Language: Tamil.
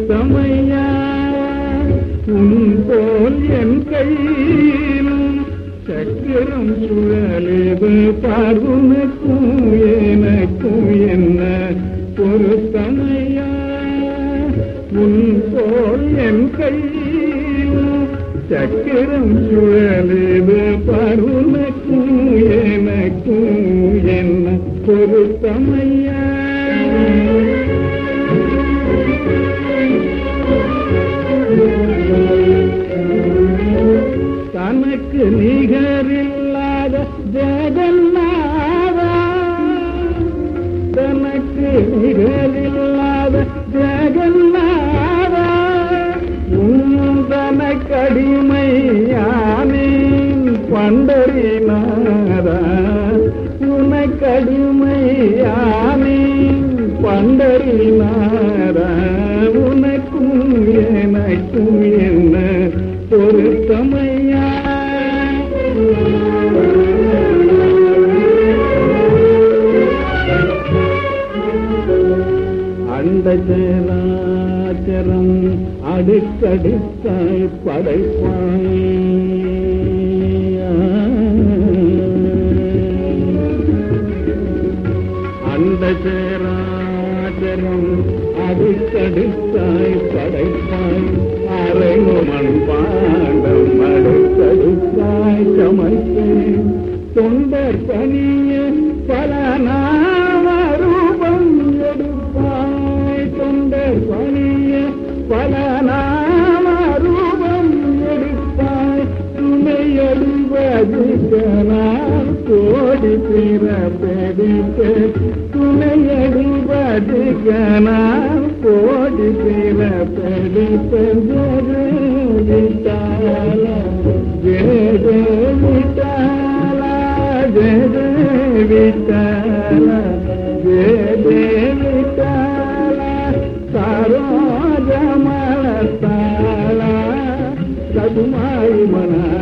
பொருத்தமையா உன் போல் என் கையிலும் சக்கரம் சுழலிது பார்வுனுக்கும் எனக்கும் என்ன பொருத்தமையா உன் போல் என் கையிலும் சக்கரம் சுழலிது பார்வுனுக்கும் எனக்கும் என்ன பொருத்தமையா தனக்கு நிகரில்லாத ஜெகநாதா தனக்கு நிகரில்லாத ஜெகநாதா உந்தன கடிமையானேன் பண்டரிநாதா உனக்கடிமையானேன் பண்டரிநாதா உனக்கும் எனக்கும் என்ன பொருத்தமையா அண்ட சேலாச்சரம் அடுக்கடுக்காய் படைப்பாய் அந்த சேராச்சரம் அடுக்கடுக்காய் படைப்பாய் அரைமுமன் பாண்டம் அடுக்கடுக்காய் சமைத்தேன் தொண்டர் பணிய பல நாமரூபம் எடுப்பாய் தொண்டர் பணிய பல நாமரூபம் எடுப்பாய் துணை அடிவதுக்கனால் கோடி பிறப்பெடுக்க துணை அடிவதுக்கனால் கோடி பிறப்பெடுக்க ஜெகவிட்டால ஜெகவிட்டால ஜெகவிட்டால ஜெகவிட்டால சரோஜமலத்தால சதுமாய் மன